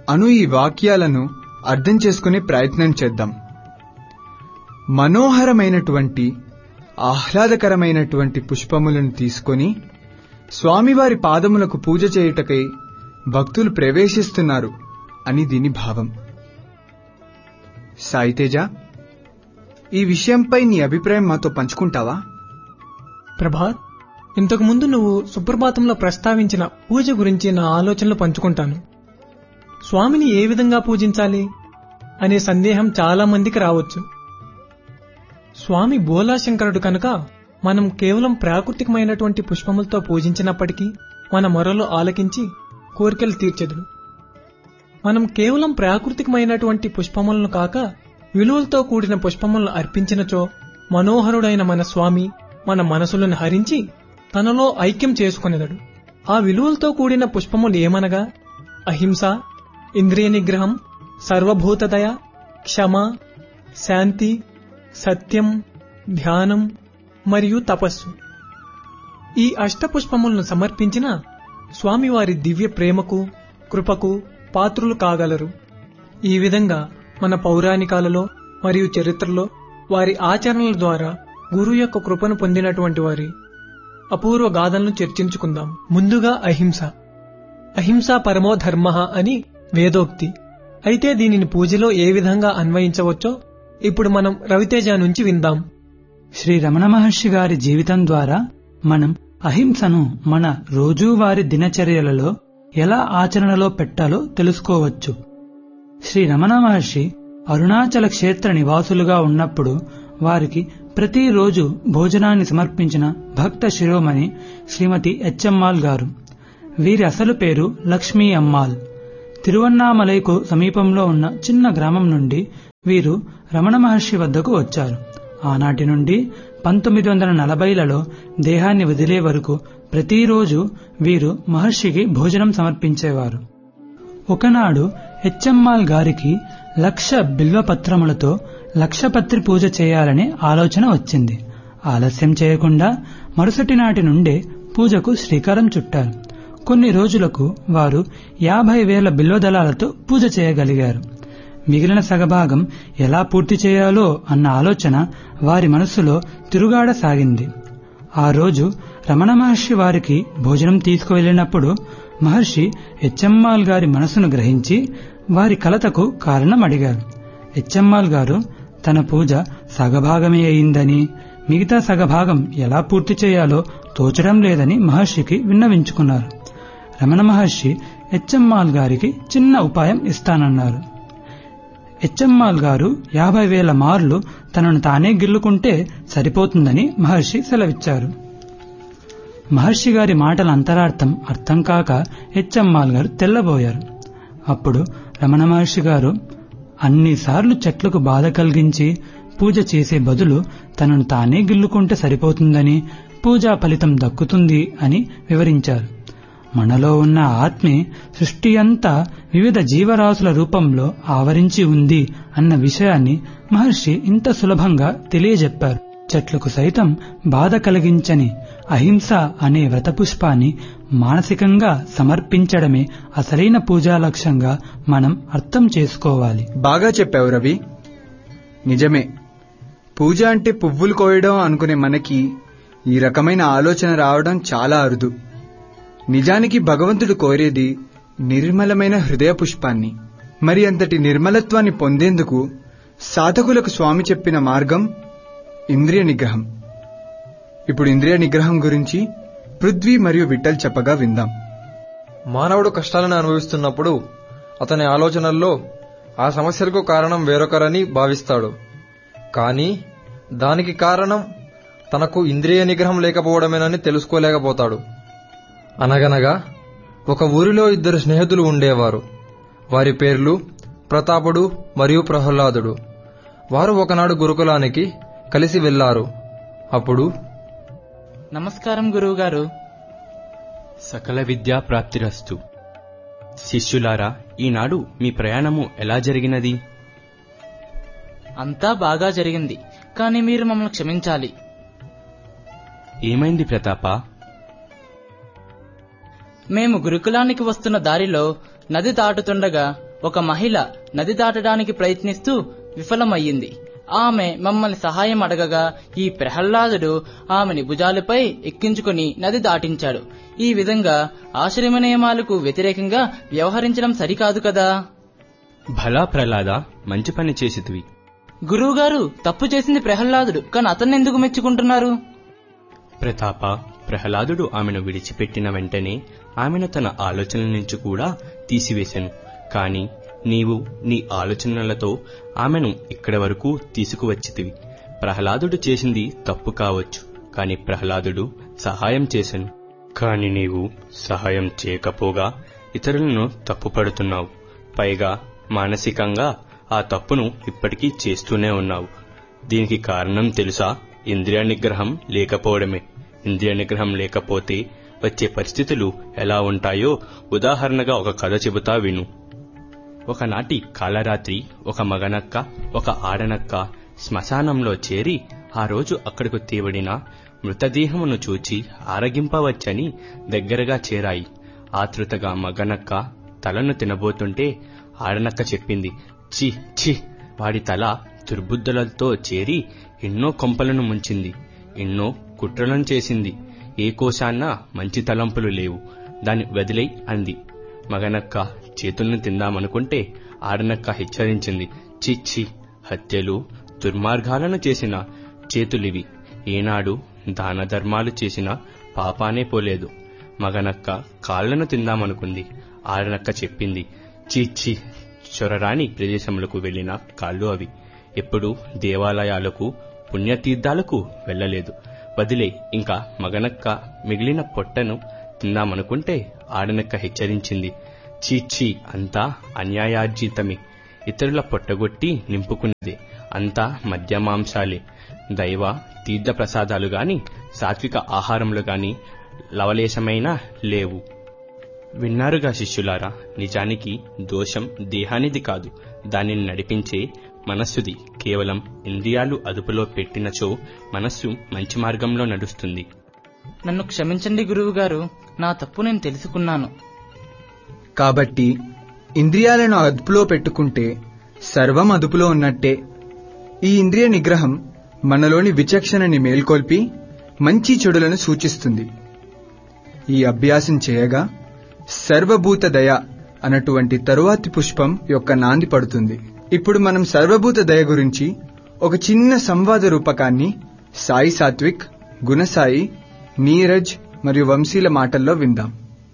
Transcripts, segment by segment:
అను ఈ వాక్యాలను అర్థం చేసుకునే ప్రయత్నం చేద్దాం మనోహరమైనటువంటి ఆహ్లాదకరమైనటువంటి పుష్పములను తీసుకొని స్వామివారి పాదములకు పూజ చేయుటకై భక్తులు ప్రవేశిస్తున్నారు అని దీని భావం సాయితేజ ఈ విషయంపై నీ అభిప్రాయం మాతో పంచుకుంటావా ప్రభాత్ ఇంతకు ముందు నువ్వు సుప్రభాతంలో ప్రస్తావించిన పూజ గురించి నా ఆలోచనలు పంచుకుంటాను స్వామిని ఏ విధంగా పూజించాలి అనే సందేహం చాలా మందికి రావచ్చు స్వామి బోలాశంకరుడు కనుక మనం కేవలం ప్రాకృతికమైనటువంటి పుష్పములతో పూజించినప్పటికీ మన మొరలు ఆలకించి కోరికలు తీర్చెదు మనం కేవలం ప్రాకృతికమైనటువంటి పుష్పములను కాక విలువలతో కూడిన పుష్పములను అర్పించినచో మనోహరుడైన మన స్వామి మన మనసులను హరించి తనలో ఐక్యం చేసుకునేదడు ఆ విలువలతో కూడిన పుష్పములు ఏమనగా అహింస ఇంద్రియ నిగ్రహం సర్వభూతదయ క్షమ శాంతి సత్యం ధ్యానం మరియు తపస్సు ఈ అష్టపుష్పములను సమర్పించిన స్వామివారి దివ్య ప్రేమకు కృపకు పాత్రులు కాగలరు ఈ విధంగా మన పౌరాణికాలలో మరియు చరిత్రలో వారి ఆచరణల ద్వారా గురువు యొక్క కృపను పొందినటువంటి వారి అపూర్వ గాథలను చర్చించుకుందాం ముందుగా అహింస అహింస పరమో ధర్మ అని వేదోక్తి అయితే దీనిని పూజలో ఏ విధంగా అన్వయించవచ్చో ఇప్పుడు మనం రవితేజ నుంచి విందాం శ్రీ రమణ మహర్షి గారి జీవితం ద్వారా మనం అహింసను మన రోజువారీ దినచర్యలలో ఎలా ఆచరణలో పెట్టాలో తెలుసుకోవచ్చు శ్రీ రమణ మహర్షి అరుణాచల క్షేత్ర నివాసులుగా ఉన్నప్పుడు వారికి ప్రతిరోజు భోజనాన్ని సమర్పించిన భక్త శిరోమణి శ్రీమతి హెచ్ఎమ్మాల్ గారు వీరి అసలు పేరు లక్ష్మీ అమ్మాల్ తిరువన్నామలైకు సమీపంలో ఉన్న చిన్న గ్రామం నుండి వీరు రమణ మహర్షి వద్దకు వచ్చారు ఆనాటి నుండి పంతొమ్మిది వందల నలభైలలో దేహాన్ని వదిలే వరకు ప్రతిరోజు వీరు మహర్షికి భోజనం సమర్పించేవారు ఒకనాడు హెచ్ఎమ్మాల్ గారికి లక్ష బిల్వపత్రములతో లక్షపత్రి పూజ చేయాలనే ఆలోచన వచ్చింది ఆలస్యం చేయకుండా మరుసటి నాటి నుండే పూజకు శ్రీకారం చుట్టారు కొన్ని రోజులకు వారు యాభై వేల బిల్వదళాలతో పూజ చేయగలిగారు మిగిలిన సగభాగం ఎలా పూర్తి చేయాలో అన్న ఆలోచన వారి మనస్సులో తిరుగాడసాగింది ఆ రోజు రమణ మహర్షి వారికి భోజనం తీసుకువెళ్లినప్పుడు మహర్షి హెచ్ఎమ్మాల్ గారి మనసును గ్రహించి వారి కలతకు కారణం అడిగారు హెచ్ఎమ్మాల్ గారు తన పూజ సగభాగమే అయిందని మిగతా సగభాగం ఎలా పూర్తి చేయాలో తోచడం లేదని మహర్షికి విన్నవించుకున్నారు రమణ మహర్షి హెచ్ఎమ్మాల్ గారికి చిన్న ఉపాయం ఇస్తానన్నారు హెచ్ఎమ్మాల్ గారు యాభై వేల మార్లు తనను తానే గిల్లుకుంటే సరిపోతుందని మహర్షి సెలవిచ్చారు మహర్షి గారి మాటల అంతరార్థం అర్థం కాక హెచ్ఎమ్మాల్ గారు తెల్లబోయారు అప్పుడు రమణ మహర్షి గారు అన్నిసార్లు చెట్లకు బాధ కలిగించి పూజ చేసే బదులు తనను తానే గిల్లుకుంటే సరిపోతుందని పూజా ఫలితం దక్కుతుంది అని వివరించారు మనలో ఉన్న ఆత్మే సృష్టి అంతా వివిధ జీవరాశుల రూపంలో ఆవరించి ఉంది అన్న విషయాన్ని మహర్షి ఇంత సులభంగా తెలియజెప్పారు చెట్లకు సైతం బాధ కలిగించని అహింస అనే వ్రతపుష్పాన్ని మానసికంగా సమర్పించడమే అసలైన పూజా లక్ష్యంగా మనం అర్థం చేసుకోవాలి బాగా చెప్పావు రవి నిజమే పూజ అంటే పువ్వులు కోయడం అనుకునే మనకి ఈ రకమైన ఆలోచన రావడం చాలా అరుదు నిజానికి భగవంతుడు కోరేది నిర్మలమైన హృదయ పుష్పాన్ని మరి అంతటి నిర్మలత్వాన్ని పొందేందుకు సాధకులకు స్వామి చెప్పిన మార్గం ఇంద్రియ నిగ్రహం ఇప్పుడు ఇంద్రియ నిగ్రహం గురించి పృథ్వీ మరియు విఠల్ చెప్పగా విందాం మానవుడు కష్టాలను అనుభవిస్తున్నప్పుడు అతని ఆలోచనల్లో ఆ సమస్యలకు కారణం వేరొకరని భావిస్తాడు కానీ దానికి కారణం తనకు ఇంద్రియ నిగ్రహం లేకపోవడమేనని తెలుసుకోలేకపోతాడు అనగనగా ఒక ఊరిలో ఇద్దరు స్నేహితులు ఉండేవారు వారి పేర్లు ప్రతాపుడు మరియు ప్రహ్లాదుడు వారు ఒకనాడు గురుకులానికి కలిసి వెళ్లారు అప్పుడు నమస్కారం గురువుగారు సకల విద్యా ప్రాప్తిరస్తు శిష్యులారా ఈనాడు మీ ప్రయాణము ఎలా జరిగినది అంతా బాగా జరిగింది కానీ మీరు మమ్మల్ని క్షమించాలి ఏమైంది ప్రతాప మేము గురుకులానికి వస్తున్న దారిలో నది దాటుతుండగా ఒక మహిళ నది దాటడానికి ప్రయత్నిస్తూ విఫలమయ్యింది ఆమె మమ్మల్ని సహాయం అడగగా ఈ ప్రహ్లాదుడు ఆమెని భుజాలపై ఎక్కించుకుని నది దాటించాడు ఈ విధంగా ఆశ్రమ నియమాలకు వ్యతిరేకంగా వ్యవహరించడం సరికాదు కదా భలా ప్రహ్లాద మంచి పని చేసితివి గురువుగారు తప్పు చేసింది ప్రహ్లాదుడు కానీ అతన్ని ఎందుకు మెచ్చుకుంటున్నారు ప్రతాప ప్రహ్లాదుడు ఆమెను విడిచిపెట్టిన వెంటనే ఆమెను తన ఆలోచనల నుంచి కూడా తీసివేశాను కాని నీవు నీ ఆలోచనలతో ఆమెను ఇక్కడి వరకు తీసుకువచ్చితివి ప్రహ్లాదుడు చేసింది తప్పు కావచ్చు కాని ప్రహ్లాదుడు సహాయం చేశాను కాని నీవు సహాయం చేయకపోగా ఇతరులను తప్పుపడుతున్నావు పైగా మానసికంగా ఆ తప్పును ఇప్పటికీ చేస్తూనే ఉన్నావు దీనికి కారణం తెలుసా ఇంద్రియ నిగ్రహం లేకపోవడమే ఇంద్రియ నిగ్రహం లేకపోతే వచ్చే పరిస్థితులు ఎలా ఉంటాయో ఉదాహరణగా ఒక కథ చెబుతా విను ఒకనాటి కాలరాత్రి ఒక మగనక్క ఒక ఆడనక్క శ్మశానంలో చేరి ఆ రోజు అక్కడకు తీవడిన మృతదేహమును చూచి ఆరగింపవచ్చని దగ్గరగా చేరాయి ఆతృతగా మగనక్క తలను తినబోతుంటే ఆడనక్క చెప్పింది చి చి వాడి తల దుర్బుద్ధులతో చేరి ఎన్నో కొంపలను ముంచింది ఎన్నో కుట్రలను చేసింది ఏ కోశాన్న మంచి తలంపులు లేవు దాన్ని వదిలేయ్ అంది మగనక్క చేతుల్ని తిందామనుకుంటే ఆడనక్క హెచ్చరించింది చిచ్చి హత్యలు దుర్మార్గాలను చేసిన చేతులివి ఏనాడు దాన ధర్మాలు చేసిన పాపానే పోలేదు మగనక్క కాళ్లను తిందామనుకుంది ఆడనక్క చెప్పింది చీచి చొరరాని ప్రదేశములకు వెళ్లిన కాళ్ళు అవి ఎప్పుడు దేవాలయాలకు పుణ్యతీర్థాలకు వెళ్ళలేదు వదిలే ఇంకా మగనక్క మిగిలిన పొట్టను తిందామనుకుంటే ఆడనక్క హెచ్చరించింది చీచి అంతా అన్యాయార్జితమే ఇతరుల పొట్టగొట్టి నింపుకున్నదే అంతా మద్యమాంసాలే దైవ తీర్థ ప్రసాదాలు గాని సాత్విక ఆహారములు గాని లవలేశమైనా లేవు విన్నారుగా శిష్యులారా నిజానికి దోషం దేహానిది కాదు దానిని నడిపించే మనస్సుది కేవలం ఇంద్రియాలు అదుపులో పెట్టినచో మనస్సు మంచి మార్గంలో నడుస్తుంది నన్ను క్షమించండి గురువుగారు నా తప్పు నేను తెలుసుకున్నాను కాబట్టి ఇంద్రియాలను అదుపులో పెట్టుకుంటే సర్వం అదుపులో ఉన్నట్టే ఈ ఇంద్రియ నిగ్రహం మనలోని విచక్షణని మేల్కొల్పి మంచి చెడులను సూచిస్తుంది ఈ అభ్యాసం చేయగా సర్వభూత దయ అన్నటువంటి తరువాతి పుష్పం యొక్క నాంది పడుతుంది ఇప్పుడు మనం సర్వభూత దయ గురించి ఒక చిన్న సంవాద రూపకాన్ని సాయి సాత్విక్ గుణసాయి నీరజ్ మరియు వంశీల మాటల్లో విందాం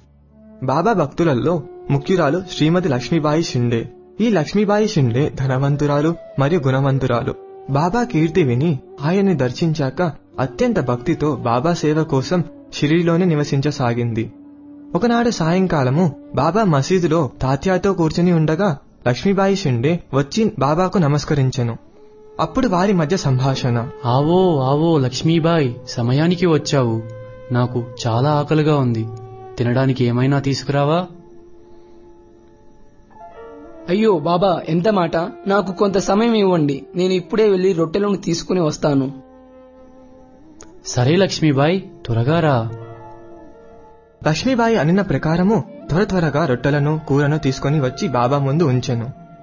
బాబా భక్తులలో ముఖ్యురాలు శ్రీమతి లక్ష్మీబాయి షిండే ఈ లక్ష్మీబాయి షిండే ధనవంతురాలు మరియు గుణవంతురాలు బాబా కీర్తి విని ఆయన్ని దర్శించాక అత్యంత భక్తితో బాబా సేవ కోసం షిరిలోనే నివసించసాగింది ఒకనాడు సాయంకాలము బాబా మసీదులో తాత్యాతో కూర్చుని ఉండగా లక్ష్మీబాయి షిండే వచ్చి బాబాకు నమస్కరించెను అప్పుడు వారి మధ్య సంభాషణ ఆవో ఆవో లక్ష్మీబాయ్ సమయానికి వచ్చావు నాకు చాలా ఆకలిగా ఉంది తినడానికి ఏమైనా తీసుకురావా అయ్యో బాబా ఎంత మాట నాకు కొంత సమయం ఇవ్వండి నేను ఇప్పుడే వెళ్లి రొట్టెలను తీసుకుని వస్తాను సరే లక్ష్మీబాయ్ త్వరగా రా లక్ష్మీబాయి అనిన ప్రకారము త్వర త్వరగా రొట్టెలను కూరను తీసుకొని వచ్చి బాబా ముందు ఉంచెను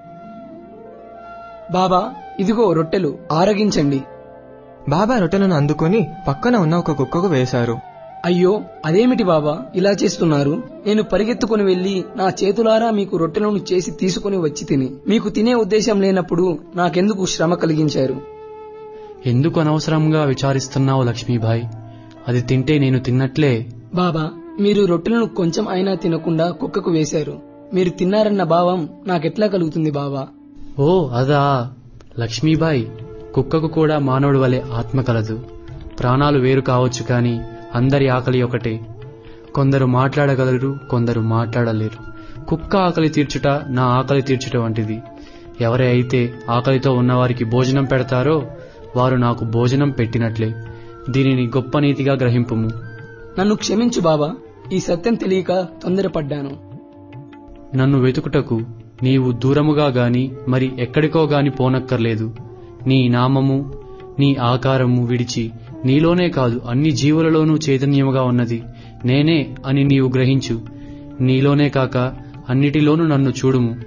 బాబా ఇదిగో రొట్టెలు ఆరగించండి బాబా రొట్టెలను అందుకొని పక్కన ఉన్న ఒక కుక్కకు వేశారు అయ్యో అదేమిటి బాబా ఇలా చేస్తున్నారు నేను పరిగెత్తుకుని వెళ్లి నా చేతులారా మీకు రొట్టెలను చేసి తీసుకుని వచ్చి తిని మీకు తినే ఉద్దేశం లేనప్పుడు నాకెందుకు శ్రమ కలిగించారు ఎందుకు అనవసరంగా విచారిస్తున్నావు లక్ష్మీబాయ్ అది తింటే నేను తిన్నట్లే బాబా మీరు రొట్టెలను కొంచెం అయినా తినకుండా కుక్కకు వేశారు మీరు తిన్నారన్న భావం నాకెట్లా కలుగుతుంది బాబా ఓ అదా లక్ష్మీబాయ్ కుక్కకు కూడా మానవుడి వలె ఆత్మ కలదు ప్రాణాలు వేరు కావచ్చు కాని అందరి ఆకలి ఒకటే కొందరు మాట్లాడగలరు కొందరు మాట్లాడలేరు కుక్క ఆకలి తీర్చుట నా ఆకలి తీర్చుట వంటిది ఎవరై అయితే ఆకలితో ఉన్నవారికి భోజనం పెడతారో వారు నాకు భోజనం పెట్టినట్లే దీనిని గొప్ప నీతిగా గ్రహింపుము నన్ను క్షమించు బాబా ఈ సత్యం తెలియక తొందరపడ్డాను నన్ను వెతుకుటకు నీవు దూరముగా గాని మరి ఎక్కడికో గాని పోనక్కర్లేదు నీ నామము నీ ఆకారము విడిచి నీలోనే కాదు అన్ని జీవులలోనూ చైతన్యముగా ఉన్నది నేనే అని నీవు గ్రహించు నీలోనే కాక అన్నిటిలోనూ నన్ను చూడుము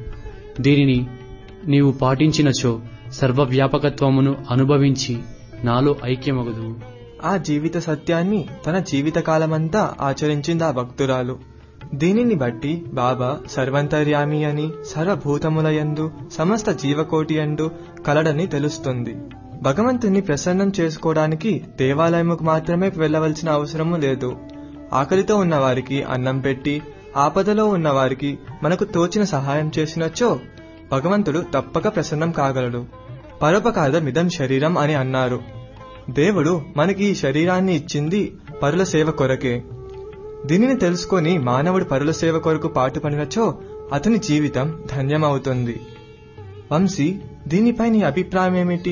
దీనిని నీవు పాటించినచో సర్వవ్యాపకత్వమును అనుభవించి నాలో ఐక్యమగుదువు ఆ జీవిత సత్యాన్ని తన జీవితకాలమంతా ఆచరించింది ఆ భక్తురాలు దీనిని బట్టి బాబా సర్వంతర్యామి అని సర్వభూతములయందు సమస్త జీవకోటి అందు కలడని తెలుస్తుంది భగవంతుని ప్రసన్నం చేసుకోవడానికి దేవాలయముకు మాత్రమే వెళ్ళవలసిన అవసరము లేదు ఆకలితో ఉన్నవారికి అన్నం పెట్టి ఆపదలో ఉన్నవారికి మనకు తోచిన సహాయం చేసినచ్చో భగవంతుడు తప్పక ప్రసన్నం కాగలడు పరోపకారమిదం శరీరం అని అన్నారు దేవుడు మనకి ఈ శరీరాన్ని ఇచ్చింది పరుల సేవ కొరకే దీనిని తెలుసుకొని మానవుడు పరుల సేవ కొరకు పాటుపడినచో అతని జీవితం ధన్యమవుతుంది వంశీ దీనిపై నీ అభిప్రాయం ఏమిటి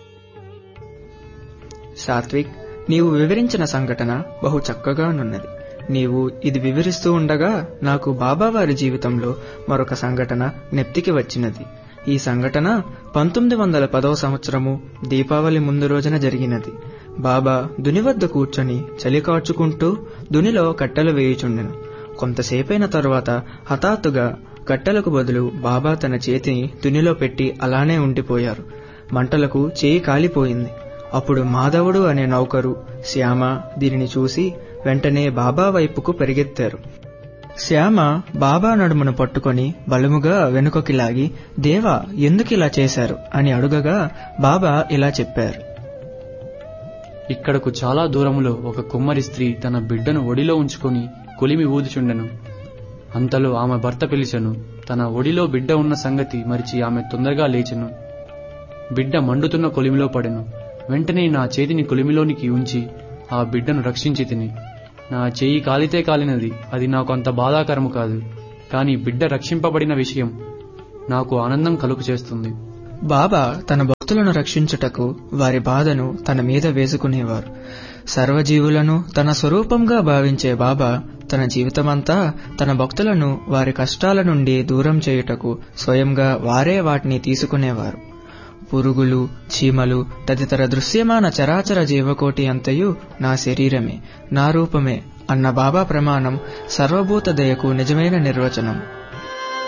సాత్విక్ నీవు వివరించిన సంఘటన బహు చక్కగానున్నది నీవు ఇది వివరిస్తూ ఉండగా నాకు బాబావారి జీవితంలో మరొక సంఘటన నెప్తికి వచ్చినది ఈ సంఘటన పంతొమ్మిది వందల పదవ సంవత్సరము దీపావళి ముందు రోజున జరిగినది బాబా దుని వద్ద కూర్చొని చలి కార్చుకుంటూ దునిలో కట్టెలు వేయుచుండెను కొంతసేపైన తరువాత హఠాత్తుగా కట్టెలకు బదులు బాబా తన చేతిని దునిలో పెట్టి అలానే ఉండిపోయారు మంటలకు చేయి కాలిపోయింది అప్పుడు మాధవుడు అనే నౌకరు శ్యామ దీనిని చూసి వెంటనే బాబా వైపుకు పరిగెత్తారు శ్యామ బాబా నడుమును పట్టుకొని బలముగా వెనుకకి లాగి దేవా ఎందుకిలా చేశారు అని అడుగగా బాబా ఇలా చెప్పారు ఇక్కడకు చాలా దూరములో ఒక కుమ్మరి స్త్రీ తన బిడ్డను ఒడిలో ఉంచుకొని కొలిమి ఊదుచుండెను అంతలో ఆమె భర్త పిలిచెను తన ఒడిలో బిడ్డ ఉన్న సంగతి మరిచి ఆమె తొందరగా లేచెను బిడ్డ మండుతున్న కొలిమిలో పడెను వెంటనే నా చేతిని కొలిమిలోనికి ఉంచి ఆ బిడ్డను రక్షించి తిని నా చేయి కాలితే కాలినది అది నాకు అంత బాధాకరము కాదు కాని బిడ్డ రక్షింపబడిన విషయం నాకు ఆనందం కలుగు చేస్తుంది బాబా తన భక్తులను రక్షించుటకు వారి బాధను తన మీద వేసుకునేవారు సర్వజీవులను తన స్వరూపంగా భావించే బాబా తన జీవితమంతా తన భక్తులను వారి కష్టాల నుండి దూరం చేయుటకు స్వయంగా వారే వాటిని తీసుకునేవారు పురుగులు చీమలు తదితర దృశ్యమాన చరాచర జీవకోటి అంతయు నా శరీరమే నా రూపమే అన్న బాబా ప్రమాణం సర్వభూత దయకు నిజమైన నిర్వచనం